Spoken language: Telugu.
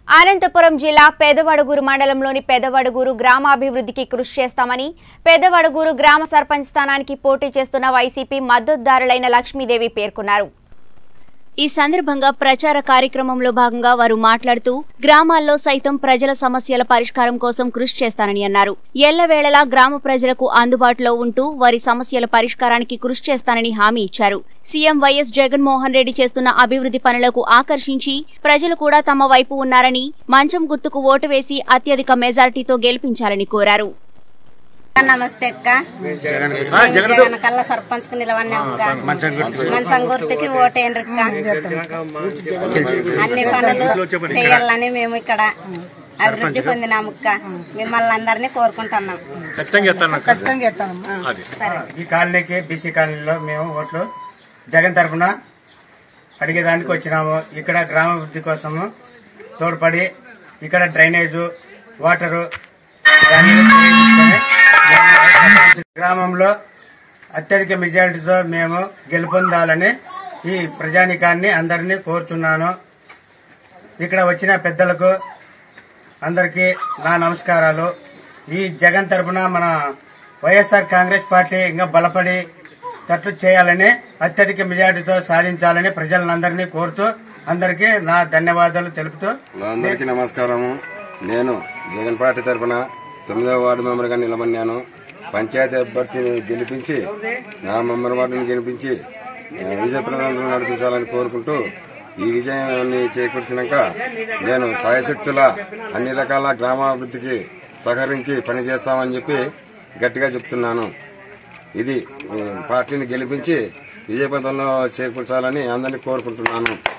అనంతపురం జిల్లా పెదవడుగురు మండలంలోని పెదవడుగురు గ్రామాభివృద్ధికి కృషి చేస్తామని పెదవడుగురు గ్రామ సర్పంచ్ స్థానానికి పోటీ చేస్తున్న వైసీపీ మద్దతుదారులైన లక్ష్మీదేవి పేర్కొన్నారు ఈ సందర్భంగా ప్రచార కార్యక్రమంలో భాగంగా వారు మాట్లాడుతూ గ్రామాల్లో సైతం ప్రజల సమస్యల పరిష్కారం కోసం కృషి చేస్తానని అన్నారు ఎల్లవేళలా గ్రామ ప్రజలకు అందుబాటులో ఉంటూ వారి సమస్యల పరిష్కారానికి కృషి చేస్తానని హామీ ఇచ్చారు సీఎం వైఎస్ జగన్మోహన్ రెడ్డి చేస్తున్న అభివృద్ధి పనులకు ఆకర్షించి ప్రజలు కూడా తమ వైపు ఉన్నారని మంచం గుర్తుకు ఓటు వేసి అత్యధిక మెజార్టీతో గెలిపించాలని కోరారు నమస్తే అక్క జగన్ కల్లా సర్పంచ్ కు నిలవన్నా అక్క మన గుర్తుకి ఓటేయండి అక్క అన్ని పనులు చేయాలని మేము ఇక్కడ అభివృద్ధి పొందినాము అక్క మిమ్మల్ని అందరినీ కోరుకుంటున్నాం ఖచ్చితంగా చేస్తాను అది ఈ కాలనీకి బీసీ కాలనీలో మేము ఓట్లు జగన్ తరఫున అడిగేదానికి వచ్చినాము ఇక్కడ గ్రామాభివృద్ధి కోసము తోడ్పడి ఇక్కడ డ్రైనేజు వాటరు ఇవన్నీ ఉపయోగించుకొని మేము గ్రామంలో అత్యధిక మెజారిటీతో మేము గెలుపొందాలని ఈ ప్రజానికాన్ని అందరినీ కోరుచున్నాను ఇక్కడ వచ్చిన పెద్దలకు అందరికీ నా నమస్కారాలు ఈ జగన్ తరపున మన వైఎస్ఆర్ కాంగ్రెస్ పార్టీ ఇంకా బలపడి తట్లు చేయాలని అత్యధిక మెజార్టీతో సాధించాలని ప్రజలందరినీ కోరుతూ అందరికీ నా ధన్యవాదాలు తెలుపుతూ అందరికీ నమస్కారము నేను జగన్ పార్టీ తరఫున తొమ్మిదవ వార్డు మెంబర్గా నిలబడినాను పంచాయతీ అభ్యర్థిని గెలిపించి నా మెంబర్ వార్డుని గెలిపించి ఆ, విజయ ప్రధానంలో నడిపించాలని కోరుకుంటూ ఈ విజయాన్ని చేకూర్చినాక నేను సాయశక్తుల అన్ని రకాల గ్రామాభివృద్ధికి సహకరించి పనిచేస్తామని చెప్పి గట్టిగా చెప్తున్నాను ఇది ఈ పార్టీని గెలిపించి విజయపథంలో చేకూర్చాలని అందరినీ కోరుకుంటున్నాను